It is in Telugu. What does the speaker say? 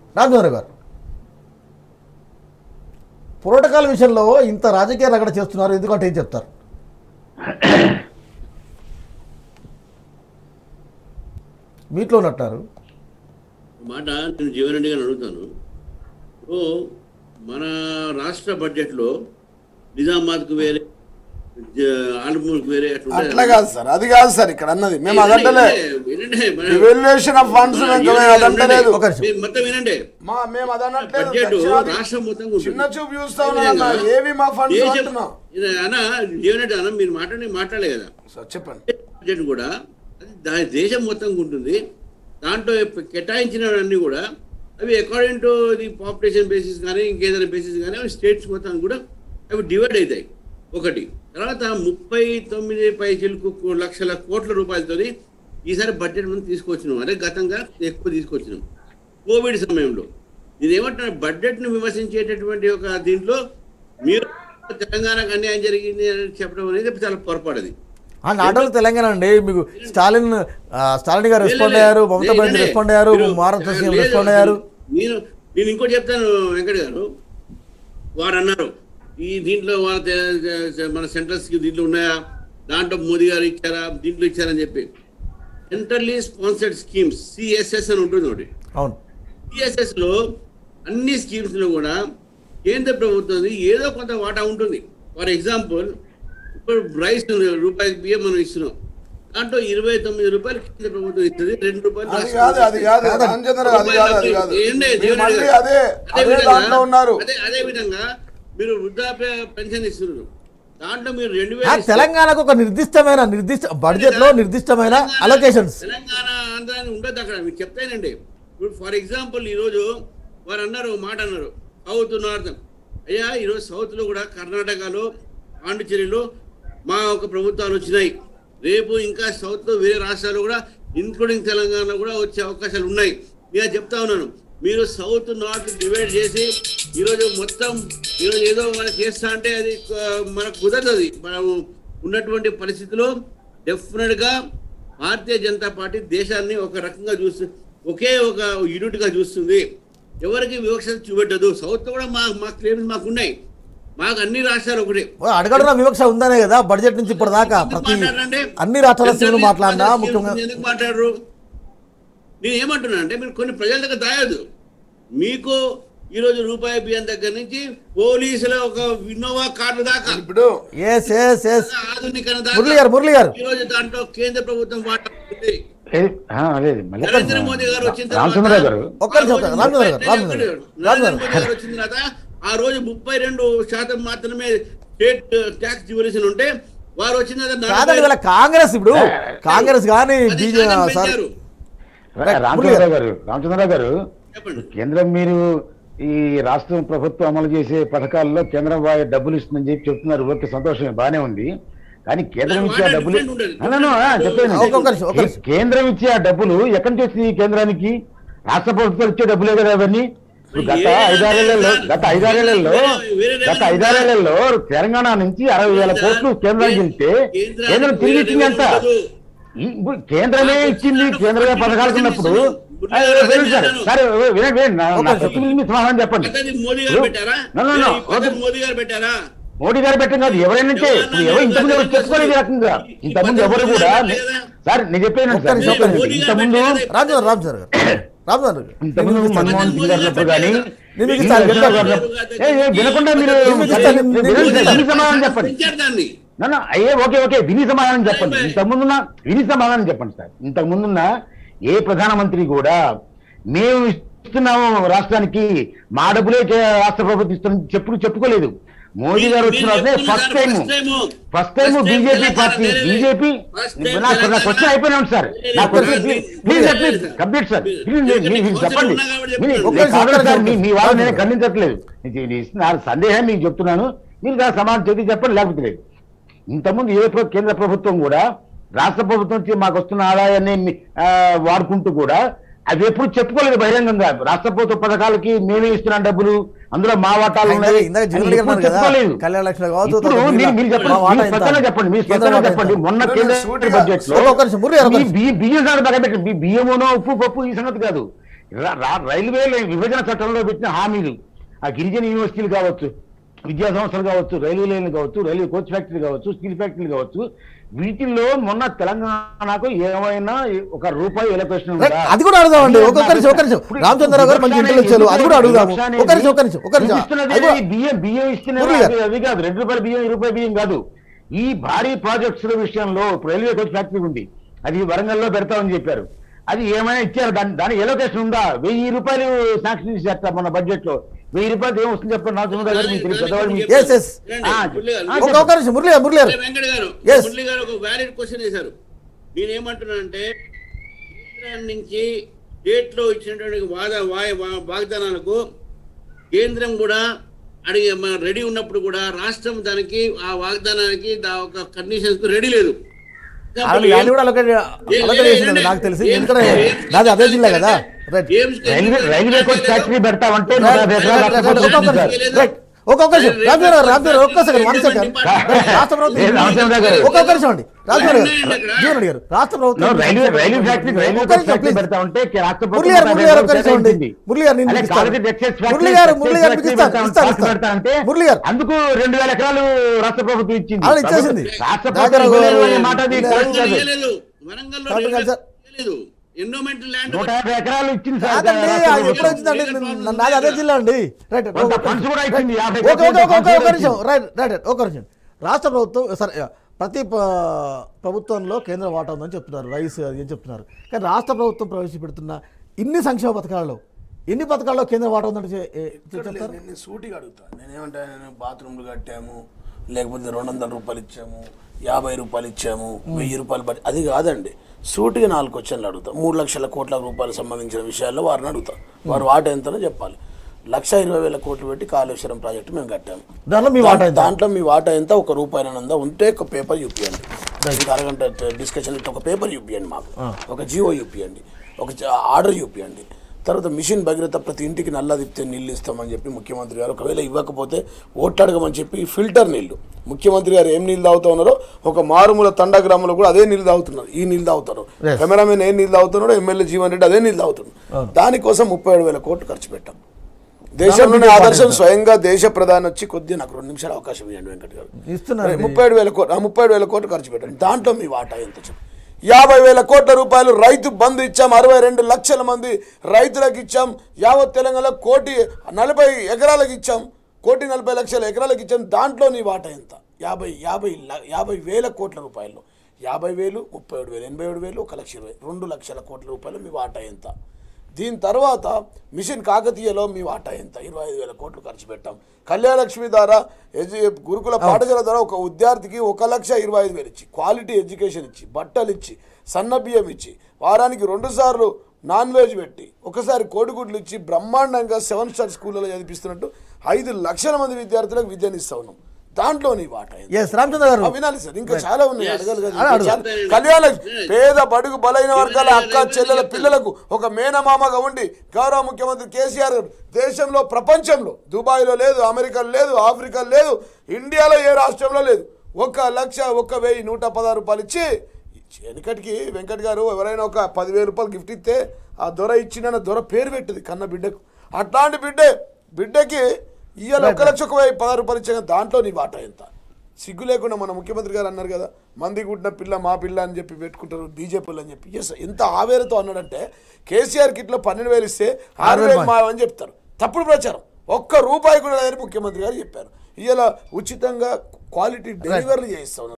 రాజేంద్ర గారు ప్రోటోకాల్ విషయంలో ఇంత రాజకీయ రగడ చేస్తున్నారు ఎందుకంటే ఏం చెప్తారు మీట్లో ఉన్నట్టారు మాట నేను జీవన్ రెడ్డి గారిని అడుగుతాను ఇప్పుడు మన రాష్ట్ర బడ్జెట్లో నిజామాబాద్కు వేరే జ- ఆలమూరుకు వేరే అట్లా ఉంటాయి అట్లా కదా? కాదు సార్ అది కాదు సార్ ఇక్కడ అన్నది మేము అదంటలే వినండి, వినండి, మన- Evaluation of funds మన మేము జీవన్ అదంటలేదు. ఒక నిమిషం. మీరు మొత్తం వినండి మా మేము అదనట్లేదు బడ్జెట్ దక్షిణాది రాష్ట్రం మొత్తం ఉంటుంది. చిన్న చూపు చూస్తా ఈ ఉన్నాం అన్న. విధంగా ఏవి మా ఫండ్స్ దేశం- అంటున్నాం ఇది అన్న జీవన్ రెడ్డి అన్న మీరు మాట్లాడి మాట్లాడలే కదా సార్ చెప్పండి బడ్జెట్ కూడా అది దా- దేశం మొత్తం ఉంటుంది దాంట్లో కేటాయించినవన్నీ కూడా అవి according to the population basis కానీ ఇంకేదైనా బేసిస్ కానీ అవి స్టేట్స్ మొత్తం కూడా అవి డివైడ్ అవుతాయి ఒకటి తర్వాత ముప్పై తొమ్మిది పై చిలుకు లక్షల కోట్ల రూపాయలతో ఈసారి బడ్జెట్ మనం తీసుకొచ్చినాం అదే గతంగా ఎక్కువ తీసుకొచ్చినాం కోవిడ్ సమయంలో నేను ఏమంటున్నా బడ్జెట్ను విమర్శించేటటువంటి ఒక దీంట్లో మీరు తెలంగాణకు అన్యాయం జరిగింది అని చెప్పడం అనేది చాలా పొరపాటు ఆ నాటోలు తెలంగాణ అండి మీకు స్టాలిన్ ఆ, స్టాలిన్ గారు రెస్పాండ్ లేదు, అయ్యారు లేదు, మమతా బెనర్జీ లేదు, రెస్పాండ్ అయ్యారు మీరు- భారత సీఎం లేదు, రెస్పాండ్ అయ్యారు నేను నేను ఇంకోటి చెప్తాను వెంకట గారు వారు అన్నారు ఈ దీంట్లో వాళ్ళ తె- తె- మన సెంట్రల్స్ కి దీంట్లో ఉన్నాయా దాంట్లో మోదీ గారు ఇచ్చారా దీంట్లో ఇచ్చారని చెప్పి సెంట్రల్లీ స్పాన్సర్డ్ స్కీమ్స్ సిఎస్ఎస్ అని ఉంటుంది ఒకటి అవును సిఎస్ఎస్ లో అన్ని స్కీమ్స్ లో కూడా కేంద్ర ప్రభుత్వం ఏదో కొంత వాటా ఉంటుంది ఫర్ ఎగ్జాంపుల్ ఇప్పుడు రైస్ రూపాయలు బియ్యం మనం ఇస్తున్నాం దాంట్లో ఇరవై తొమ్మిది రూపాయలు కేంద్ర ప్రభుత్వం ఇస్తుంది రెండు రూపాయలు అది రాష్ట్ర కాదు అది కాదు కాదండి. రామచంద్ర అది కాదు అది కాదు ఏంటి, మీరు జీవన్ మళ్ళీ రెడ్డి అదే గారు? అదే విధంగా- దాంట్లో ఉన్నారు అదే అదే విధంగా మీరు వృద్ధాప్య పెన్షన్ ఇస్తున్నారు దాంట్లో మీరు రెండు ఆ, వేలు ఇస్తారు. తెలంగాణకు ఒక నిర్దిష్టమైన నిర్దిష్ట బడ్జెట్ లో నిర్దిష్టమైన తెలంగాణ- అలొకేషన్స్ తెలంగాణ ఆంధ్రాని ఉండదు అక్కడ మీకు చెప్తానండి ఇప్పుడు ఫర్ ఎగ్జాంపుల్ ఈరోజు వారు అన్నారు ఒక మాట అన్నారు సౌత్ నార్త్ అయ్యా ఈరోజు సౌత్ లో కూడా కర్ణాటకలో పాండిచ్చేరిలో మా ఒక ప్రభుత్వాలు వచ్చినాయి రేపు ఇంకా సౌత్ లో వేరే రాష్ట్రాలు కూడా ఇన్క్లూడింగ్ తెలంగాణలో కూడా వచ్చే అవకాశాలు ఉన్నాయి నేను చెప్తా ఉన్నాను మీరు సౌత్ నార్త్ డివైడ్ చేసి ఈరోజు మొత్తం ఈరోజు ఏదో మనం చేస్తా అంటే అది ఆ, మనకు కుదరదు అది మనం ఉన్నటువంటి పరిస్థితిలో డెఫినెట్ గా భారతీయ జనతా పార్టీ దేశాన్ని ఒక రకంగా చూస్తూ ఒకే ఒక యూనిట్ గా చూస్తుంది ఎవరికి వివక్ష చూపెట్టదు సౌత్ కూడా మా మా క్లెయిమ్స్ మాకు ఉన్నాయి మాకు అన్ని రాష్ట్రాలు ఒకటే అడగడున్న వివక్ష ఉందనే కదా బడ్జెట్ నుంచి ఇప్పటిదాకా ఎందుకు ప్రతి మాట్లాడరండి? అన్ని రాష్ట్రాల సీఎంలు ఎందుకు మాట్లాడినా మాట్లాడరు? ముఖ్యంగా ఎందుకు మాట్లాడరు నేను ఏమంటున్నా అంటే మీరు కొన్ని ప్రజల దగ్గర దాయదు మీకు ఈరోజు రూపాయి బియ్యం దగ్గర నుంచి పోలీసుల ఒక ఇన్నోవా కార్డు దాకా ఇప్పుడు ఎస్ ఎస్ ఎస్ ఆధునికరణ మురళి దాకా గారు మురళి గారు ఈ రోజు దాంట్లో కేంద్ర ప్రభుత్వం వాటా ఉంది ఏది? ఆ, లేదు మళ్ళీ నరేంద్ర మోదీ గారు వచ్చిన తర్వాత రామచంద్రరావు గారు ఒక్క నిమిషం, ఒక్క నిమిషం. రామచంద్ర గారు, రామచంద్ర గారు, నరేంద్ర రామచంద్ర మోదీ గారు వచ్చిన తర్వాత ఆ రోజు ముప్పై రెండు శాతం మాత్రమే స్టేట్ ట్యాక్స్ డివల్యూషన్ ఉంటే వారు వచ్చిన తర్వాత నలభై- కాదండి వీళ్ళ కాంగ్రెస్ ఇప్పుడు కాంగ్రెస్ కానీ పది బీజేపీ శాతం సార్ పెంచారు. రామచంద్రరావు గారు రామచంద్రరావు గారు చెప్పండి కేంద్రం మీరు ఈ రాష్ట్రం ప్రభుత్వం అమలు చేసే పథకాల్లో కేంద్రం వా- డబ్బులు ఇస్తుందని చెప్పి చెప్తున్నారు ఓకే సంతోషమే బాగానే ఉంది కానీ కేంద్రం ఇచ్చే ఆ డబ్బులు different ఉండదు. అలా నో, ఆ, చెప్పేది ఒక్క నిమిషం, ఒక్క నిమిషం. కేంద్రం ఇచ్చే ఆ డబ్బులు ఎక్కడి నుంచి వచ్చింది ఈ కేంద్రానికి రాష్ట్ర ప్రభుత్వం ఇచ్చే డబ్బులే కదా అవన్నీ ఇప్పుడు గత ఏ ఐదారేళ్లలో గత ఐదారేళ్లలో వేరే- వేరే గత రెవెన్యూ ఐదారేళ్లలో తెలంగాణ నుంచి అరవై వేల కోట్లు కేంద్రానికి వెళ్తే కేంద్రానికి కేంద్రం తిరిగి వేరే ఇచ్చింది ఎంత రెవెన్యూ ఉండదు. ఈ- ఇప్పుడు కేంద్రమే ఇచ్చింది కేంద్రమే పథకాలు ఉన్నప్పుడు గుడ్లు అరే, ఎవరు వినండి సార్, పెట్టారు? సరే వినండి వినండి నా- ఒక నా నిమిషం. ప్రశ్నకి మీరు సమాధానం చెప్పండి పద్ధతి మోదీ గారు ఇప్పుడు- పెట్టారా No, no, no. ఈ పద్ధతి ఓకే. మోదీ గారు పెట్టారా మోడీ గారు పెట్టిన కాదు ఎవరైనా ఉంటే, ఇప్పుడు ఎవరు ఇంతకుముందు ఎవరు చెప్పుకోలేదు ఈ రకంగా ఇంతకుముందు ఎవరు కూడా సార్ నేను చెప్పాను ఒక్క సార్ నిమిషం, ఒక్క నిమిషం. ఇంతకుముందు రామచంద్ర రామచంద్ర గారు రామచంద్ర గారు ఇంతకుముందు మన్మోహన్ సింగ్ గారు ఉన్నప్పుడు కానీ నేను మీకు ఇస్తాను, ఇందిరా వింటాను. గారు- ఏ, ఏ, వినకుండా మీరు నేను మీకు ఇస్తాను, నేను మీకు వినండి సార్, ఇస్తాను. విని సమాధానం చెప్పండి పెంచారు దాన్ని నన్ను అయ్యే ఓకే ఓకే విని సమాధానం చెప్పండి అయ్యే. ఇంతకు ముందున్న విని సమాధానం చెప్పండి సార్ ఇంతకు ముందున్న ఏ ప్రధానమంత్రి కూడా మేము ఇస్తున్నాము రాష్ట్రానికి మా డబ్బులే కే- రాష్ట్ర ప్రభుత్వం ఇస్తుంది చెప్పు చెప్పుకోలేదు మోదీ గారు వచ్చిన మీరు ఫస్ట్ చెప్తున్నారు time first time. First time First time BJP Telangana party వేరే- బీజేపీ First time నా తెలంగాణ క్వశ్చన్ అయిపోయినాం సార్ నా వేరే- క్వశ్చన్ వేరే- ప్లీజ్ వేరే- ప్లీజ్ వేరే- కంప్లీట్ సార్ వేరే- ప్లీజ్ వేరే- మీరు వేరే- చెప్పండి ఉన్నా కాబట్టి మీరు- చెప్తున్నాను. నేను కాదు సార్ మీ మీ వాళ్ళని నేను ఒక్క ఖండించట్లేదు ఇది- ఇది నా సందేహం మీకు చెప్తున్నాను మీరు దాని సమాధానం చెప్పి చెప్పండి లేకపోతే లేదు ఇంతకుముందు ఏ ప్ర- కేంద్ర ప్రభుత్వం కూడా రాష్ట్ర ప్రభుత్వం నుంచి మాకు వస్తున్న ఆదాయాన్ని మీ- ఆ, వాడుకుంటూ కూడా అవి ఎప్పుడు చెప్పుకోలేదు బహిరంగంగా రాష్ట్ర ప్రభుత్వ పథకాలకి మేమే ఇస్తున్నాం డబ్బులు అందులో మా వాటాలు ఉన్నాయి ఇందాక- ఇందాక అని జగన్ గారు ఎప్పుడు అన్నారు కదా, చెప్పుకోలేదు. కళ్యాణ లక్ష్మి కావచ్చు, ఇప్పుడు తర్వాత మీరు- మీరు చెప్పండి మా వాటా మీరు ఎంత? స్పష్టంగా చెప్పండి మీరు కేంద్ర స్పష్టంగా వాటా చెప్పండి ఎంత? మొన్న లేదు, కేంద్ర సూటిగా- బడ్జెట్ లో ఒక్క నిమిషం, మురళి గారు, ఒక్క మీ నిమిషం. బియ్యం బియ్యం సంగతి పక్కన పెట్టి మీ బియ్యమునో ఉప్పు పప్పు ఈ సంగతి కాదు రా- రా- రైల్వేల విభజన చట్టంలో పెట్టిన హామీలు ఆ గిరిజన యూనివర్సిటీలు కావచ్చు విద్యా సంస్థలు కావచ్చు రైల్వే లైన్లు కావచ్చు రైల్వే కోచ్ ఫ్యాక్టరీ కావచ్చు స్టీల్ ఫ్యాక్టరీలు కావచ్చు వీటిల్లో మొన్న తెలంగాణకు ఏమైనా ఒక రూపాయి ఎలక్షన్ రైట్, అది కూడా అడుగుదామండి ఒక్కొక్క నిమిషం ఒక్క నిమిషం రామచంద్రరావు గారు మంచి ఇంటెలెక్చువల్ అది కూడా అడుగుదాము ఒక నిమిషం ఒక నిమిషం ఒక నిమిషం అది కూడా- బియ్యం బియ్యం ఇస్తున్నారు మురళి గారు. అది- అది కాదు రెండు రూపాయల బియ్యం ఇరవై రూపాయల బియ్యం కాదు ఈ భారీ ప్రాజెక్ట్స్ విషయంలో ఇప్పుడు రైల్వే కోచ్ ఫ్యాక్టరీ ఉంది అది వరంగల్లో పెడతామని చెప్పారు అది ఏమైనా ఇచ్చారు దాని దాని ఎలొకేషన్ ఉందా వెయ్యి రూపాయలు శాంక్షన్ చేస్తారు మన బడ్జెట్ లో వెయ్యి రూపాయలు ఏం వస్తుంది చెప్పండి నాగచంద్ర గారు మీకు తెలియదు పెద్దవాడు మీకు Yes, yes. రండి, ఆ, మురళి గారు. ఆ, ఒక ఒక నిమిషం మురళి గారు మురళి గారు అరే వెంకట గారు Yes. మురళి గారు ఒక వ్యాలిడ్ క్వశ్చన్ వేశారు నేనేమంటున్నానంటే కేంద్రం నుంచి స్టేట్ లో ఇచ్చినటువంటి వాద వాయ- వా- వాగ్దానాలకు కేంద్రం కూడా అడిగి మన రెడీ ఉన్నప్పుడు కూడా రాష్ట్రం దానికి ఆ వాగ్దానానికి దా ఒక కండిషన్స్ రెడీ లేదు వాళ్ళు వాళ్ళు కూడా అలొకేట్ అలొకేట్ చేసిందండి నాకు తెలిసి ఎందుకంటే నాది అదే జిల్లా కదా right railway railway coach factory పెడతామంటే నూట రైట్, యాభై రైట్, ఎకరాలు రైట్, రైట్, రాష్ట్ర ఒక్కొక్క ప్రభుత్వం నిమిషం. రైట్. ఒక్కొక్క నిమిషం రాజు గారు రాజు గారు ఒక్క సెకండ్ వన్ సెకండ్ రాష్ట్ర ప్రభుత్వం ఏ, రామచంద్ర గారు. ఒక్కొక్క నిమిషం అండి రాజు గారు జీవన్ రెడ్డి గారు రాష్ట్ర No, ప్రభుత్వం రైల్వే రైల్వే ఫ్యాక్టరీ రైల్వే ఒక్క కోచ్ నిమిషం, ఫ్యాక్టరీ please. పెడతా ఉంటే రాష్ట్ర మురళి గారు మురళి గారు ఒక్క నిమిషం అండి మురళి గారు నేను అదే మీకు ఇస్తాను. కాలేజీ టెక్స్టైల్స్ ఫ్యాక్టరీ మురళి గారు మురళి గారు మీకు టెక్స్టైల్స్ ఇస్తాను ఫ్యాక్టరీ ఇస్తాను పెడతా ఇస్తాను అంటే మురళి గారు అందుకు రెండు వేల ఎకరాలు రాష్ట్ర ప్రభుత్వం ఇచ్చింది వాళ్ళు ఇచ్చేసింది. రాష్ట్ర దగ్గర ప్రభుత్వం ఇవ్వలేదు అనే ఒక- మాట అది లేదు. కరెక్ట్ కాదు. ఇయ్యలేదు వరంగల్లో కరెక్ట్ కాదు సార్. లేదు ఎండోమెంటల్ ల్యాండ్ నూట యాభై ఎకరాలు ఇచ్చింది సార్ కాదండి రాష్ట్ర అది ఎప్పుడు ప్రభుత్వం. వచ్చిందండి నా- నాది అదే జిల్లా అండి రైట్ కొంత funds కూడా ఇచ్చింది, యాభై ఓకే ఓకే కోట్ల ఓకే funds ఒక కూడా నిమిషం ఇచ్చింది. రైట్ రైట్ రైట్ ఒక నిమిషం రాష్ట్ర ప్రభుత్వం సరే ప్రతి ప- ప్రభుత్వంలో కేంద్ర వాటా ఉందని చెప్తున్నారు రైస్ అది అని చెప్తున్నారు కానీ రాష్ట్ర ప్రభుత్వం ప్రవేశపెడుతున్న ఇన్ని సంక్షేమ పథకాలలో ఎన్ని పథకాల్లో కేంద్ర వాటా ఉందంటే చె- ఏ- చెప్తారు నేను సూటిగా అడుగుతా నేనేమంటా నేను బాత్రూమ్లు కట్టాము లేకపోతే రెండు వందల రూపాయలు ఇచ్చాము యాభై రూపాయలు ఇచ్చాము వెయ్యి రూపాయలు బట్టి అది కాదండి సూటిగా నాలుగు క్వశ్చన్లు అడుగుతా మూడు లక్షల కోట్ల రూపాయలకు సంబంధించిన విషయాల్లో వారిని అడుగుతా వారు వాట ఎంతనో చెప్పాలి లక్ష ఇరవై వేల కోట్లు పెట్టి కాళేశ్వరం ప్రాజెక్టు మేము కట్టాము దాంట్లో మీ వాటా ఎంత? దాంట్లో మీ వాటా ఎంత ఒక రూపాయనందా ఉంటే ఒక పేపర్ చూపియండి ఇంకా అరగంట డిస్కషన్ ఇట్లా ఒక పేపర్ చూపియండి మాకు ఒక జియో చూపియండి ఒక ఆర్డర్ చూపియండి తర్వాత మిషన్ భగీరథ ప్రతి ఇంటికి నల్ల తిప్పితే నీళ్ళు ఇస్తామని చెప్పి ముఖ్యమంత్రి గారు ఒకవేళ ఇవ్వకపోతే ఓట్లాడగమని చెప్పి ఫిల్టర్ నీళ్లు ముఖ్యమంత్రి గారు ఏం నీళ్ళు తాగుతా ఉన్నారో ఒక మారుమూల తండా గ్రామంలో కూడా అదే నీళ్ళు తాగుతున్నారు ఈ నీళ్ళు తాగుతారు Yes. కెమెరామెన్ ఏం నీళ్ళు తాగుతున్నాడో ఎమ్మెల్యే జీవన్ రెడ్డి అదే నీళ్ళు తాగుతున్నాడు దానికోసం ముప్పై ఏడు వేల కోట్లు ఖర్చు పెట్టాం దేశంలోనే ఆదర్శం స్వయంగా దేశ ప్రధాని వచ్చి కొద్దిగా నాకు రెండు నిమిషాలు అవకాశం ఇవ్వండి వెంకట్ గారు ఇస్తున్నారు ముప్పై ఏడు వేల కోట్లు ఆ ముప్పై ఏడు వేల కోట్లు ఖర్చు పెట్టండి దాంట్లో మీ వాటా ఎంత చెప్పు యాభై వేల కోట్ల రూపాయలు రైతు బంధు ఇచ్చాం అరవై రెండు లక్షల మంది రైతులకు ఇచ్చాం యావత్ తెలంగాణలో కోటి నలభై ఎకరాలకు ఇచ్చాం కోటి నలభై లక్షల ఎకరాలకు ఇచ్చాం దాంట్లో నీ వాటా ఎంత యాభై యాభై ల- యాభై వేల కోట్ల రూపాయలు యాభై వేలు ముప్పై ఏడు వేలు ఎనభై ఏడు వేలు ఒక లక్ష ఇరవై రెండు లక్షల కోట్ల రూపాయలు మీ వాటా ఎంత దీని తర్వాత మిషన్ కాకతీయలో మీ వాటా ఎంత ఇరవై ఐదు వేల కోట్లు ఖర్చు పెట్టాం కళ్యాణలక్ష్మి ద్వారా ఎడ్యు గురుకుల పాఠశాల ద్వారా ఒక విద్యార్థికి ఒక లక్ష ఇరవై ఐదు వేలు ఇచ్చి క్వాలిటీ ఎడ్యుకేషన్ ఇచ్చి బట్టలు ఇచ్చి సన్న బియ్యం ఇచ్చి వారానికి రెండు సార్లు నాన్ వెజ్ పెట్టి ఒకసారి కోడిగుడ్లు ఇచ్చి బ్రహ్మాండంగా సెవెన్ స్టార్ స్కూళ్ళలో చదివిస్తున్నట్టు ఐదు లక్షల మంది విద్యార్థులకు విద్యనిస్తా ఉన్నాం దాంట్లో నీ వాటా ఎంత? ఎస్ రామచంద్ర గారు ఆ, వినాలి సార్ ఇంకా చాలా ఉన్నాయి Yes. అడగాలి కదా. అడగ, ఇంకా అడగ. చాలా- కళ్యాణ పేద బడుగు బలైన వర్గాల అక్క చెల్లెల పిల్లలకు ఒక మేనమామగా ఉండి గౌరవ ముఖ్యమంత్రి కేసీఆర్ గారు దేశంలో ప్రపంచంలో దుబాయ్లో లేదు అమెరికాలో లేదు ఆఫ్రికాలో లేదు ఇండియాలో ఏ రాష్ట్రంలో లేదు ఒక లక్ష ఒక వెయ్యి నూట పదహారు రూపాయలు ఇచ్చి వెనకటికి వెంకట్ గారు ఎవరైనా ఒక పదివేల రూపాయలు గిఫ్ట్ ఇస్తే ఆ దొర ఇచ్చిన దొర పేరు పెట్టింది కన్న బిడ్డకు అట్లాంటి బిడ్డే బిడ్డకి ఇవాళ ఒక లక్ష ఒక వెయ్యి పదహారు రూపాయలు ఇచ్చాక దాంట్లో నీ వాటా ఎంత సిగ్గు లేకుండా మన ముఖ్యమంత్రి గారు అన్నారు కదా మంది గుడ్డిన పిల్ల మా పిల్ల అని చెప్పి పెట్టుకుంటారు బీజేపీలు అని చెప్పి ఎస్ ఎంత ఆవేరతో అన్నాడంటే కేసీఆర్ కిట్లో పన్నెండు వేలు ఇస్తే ఆరు వేలు మా అని చెప్తారు తప్పుడు ప్రచారం ఒక్క రూపాయి కూడా లేదని ముఖ్యమంత్రి గారు చెప్పారు ఇవాళ ఉచితంగా క్వాలిటీ డెలివరీలు చేయిస్తా ఉన్నారు